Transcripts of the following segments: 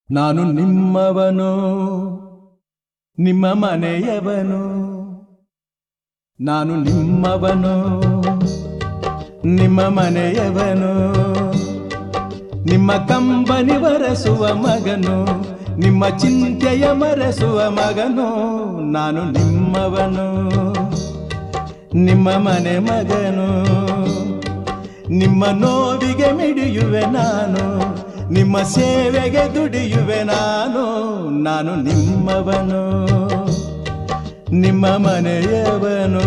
ನಾನು ನಿಮ್ಮವನು ನಿಮ್ಮ ಮನೆಯವನು ನಾನು ನಿಮ್ಮವನು ನಿಮ್ಮ ಮನೆಯವನು ನಿಮ್ಮ ಕಂಬನಿ ಬರೆಸುವ ಮಗನು ನಿಮ್ಮ ಚಿಂತೆಯ ಮರೆಸುವ ಮಗನು ನಾನು ನಿಮ್ಮವನು ನಿಮ್ಮ ಮನೆ ಮಗನು ನಿಮ್ಮ ನೋವಿಗೆ ಮಿಡಿಯುವೆ ನಾನು ನಿಮ್ಮ ಸೇವೆಗೆ ದುಡಿಯುವೆ ನಾನು ನಾನು ನಿಮ್ಮವನು ನಿಮ್ಮ ಮನೆಯವನು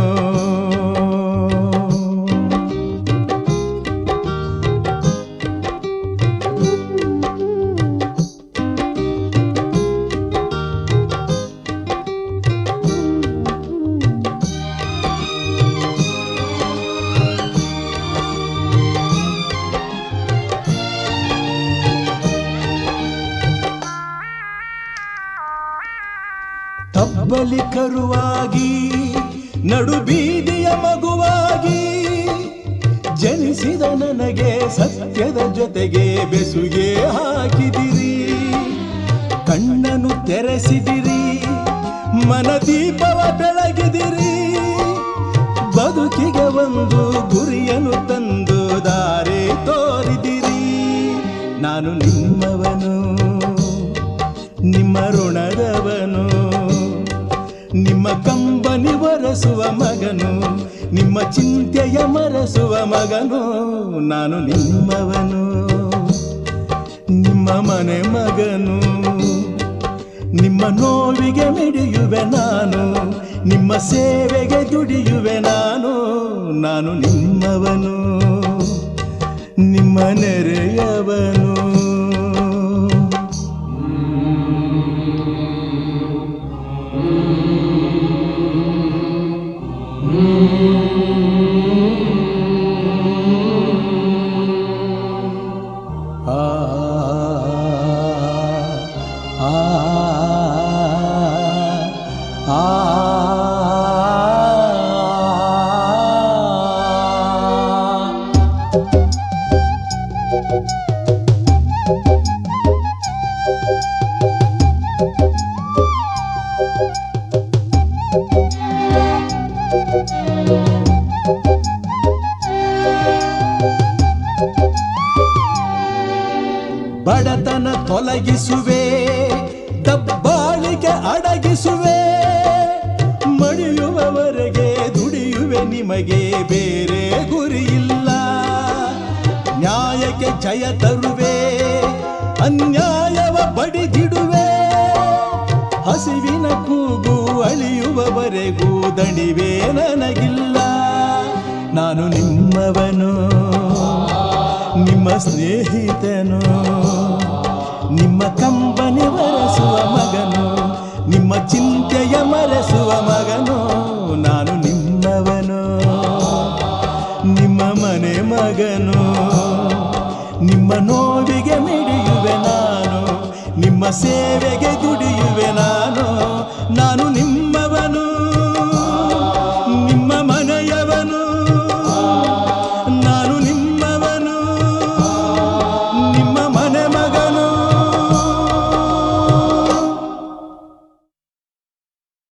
ತಬ್ಬಲಿ ಕರುವಾಗಿ ನಡು ಬೀದಿಯ ಮಗುವಾಗಿ ಜನಿಸಿದ ನನಗೆ ಸತ್ಯದ ಜೊತೆಗೆ ಬೆಸುಗೆ ಹಾಕಿದಿರಿ ಕಣ್ಣನು ತೆರೆಸಿದಿರಿ ಮನದೀಪವ ಬೆಳಗಿದಿರಿ ಬದುಕಿಗೆ ಒಂದು ಗುರಿಯನ್ನು ತಂದು ದಾರಿ ತೋರಿದಿರಿ ನಾನು ನಿಮ್ಮವನು ನಿಮ್ಮ ಋಣದವನು ನಿಮ್ಮ ಕಂಬನಿ ಒರೆಸುವ ಮಗನು ನಿಮ್ಮ ಚಿಂತೆಯ ಮರೆಸುವ ಮಗನು ನಾನು ನಿಮ್ಮವನು ನಿಮ್ಮ ಮನೆ ಮಗನು ನಿಮ್ಮ ನೋವಿಗೆ ಮಿಡಿಯುವೆ ನಾನು ನಿಮ್ಮ ಸೇವೆಗೆ ದುಡಿಯುವೆ ನಾನು ನಾನು ನಿಮ್ಮವನು ನಿಮ್ಮ ನೆರೆಯವನು ಆ ಆ ಆ ಬಡತನ ತೊಲಗಿಸುವೆ ದಬ್ಬಾಳಿಗೆ ಅಡಗಿಸುವೆ ಮಡಿಯುವವರೆಗೆ ದುಡಿಯುವೆ ನಿಮಗೆ ಬೇರೆ ಗುರಿಯಿಲ್ಲ ನ್ಯಾಯಕ್ಕೆ ಜಯ ತರುವೆ ಅನ್ಯಾಯವ ಬಡಿದಿಡುವೆ ಹಸಿವಿನ ಕೂಗು ಅಳಿಯುವವರೆಗೂ ದಣಿವೆ ನನಗಿಲ್ಲ ನಾನು ನಿಮ್ಮವನು ನಿಮ್ಮ ಸ್ನೇಹಿತನು ನಿಮ್ಮ ಕಂಬನಿ ಮರೆಸುವ ಮಗನು ನಿಮ್ಮ ಚಿಂತೆಯ ಮರೆಸುವ ಮಗನು ನಾನು ನಿಮ್ಮವನು ನಿಮ್ಮ ಮನೆ ಮಗನು ನಿಮ್ಮ ನೋವಿಗೆ ಮಿಡಿಯುವೆ ನಾನು ನಿಮ್ಮ ಸೇವೆಗೆ ದುಡಿಯುವೆ ನಾನು ನಾನು ನಿಮ್ಮವನು